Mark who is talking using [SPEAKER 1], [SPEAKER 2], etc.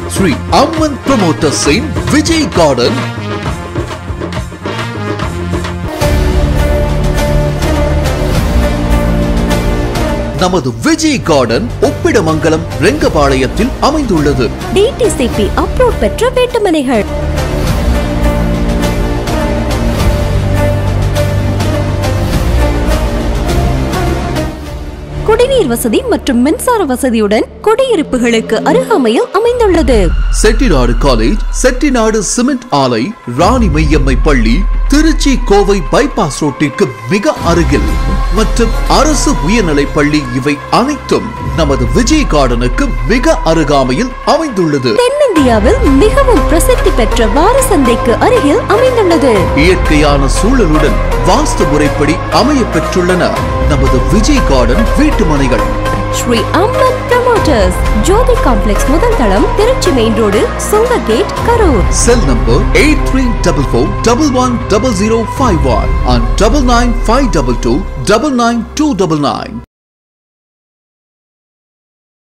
[SPEAKER 1] ஸ்ரீ அம்மன் ப்ரமோட்டர்ஸின் விஜய் கார்டன் நமது விஜய் கார்டன் ஒப்பிடமங்கலம் ரெங்கபாளையத்தில் அமைந்துள்ளது
[SPEAKER 2] டிடிசிபி அப்ரூவ் பெற்ற வீட்டுமனைகள் குடிநீர் வசதி மற்றும் மின்சார வசதியுடன் குடியிருப்புகளுக்கு அருகாமையில் அமைந்துள்ளது
[SPEAKER 1] செட்டிநாடு காலேஜ் செட்டிநாடு சிமெண்ட் ஆலை ராணி மெய்யம்மை பள்ளி திருச்சி கோவை பைபாஸ் ரோட்டிற்கு மிக அருகில் மற்றும் அரசு உயர்நிலைப் பள்ளி இவை அனைத்தும் நமது விஜய் கார்டனுக்கு மிக அருகாமையில் அமைந்துள்ளது
[SPEAKER 2] தென்னிந்தியாவில் மிகவும் பிரசித்தி பெற்ற வார சந்தைக்கு அருகில் அமைந்துள்ளது
[SPEAKER 1] இயற்கையான சூழலுடன் வாஸ்து முறைப்படி அமைய பெற்றுள்ளன நமது விஜய் கார்டன் வீட்டு மனைகள்
[SPEAKER 2] ஸ்ரீ அம்மன் ப்ரமோட்டர்ஸ் ஜோதி காம்ப்ளெக்ஸ் முதல் தளம் திருச்சி மெயின் ரோடு சுங்க gate Karur
[SPEAKER 1] cell number eight three double four double one double zero five one and double nine five double two double nine two double nine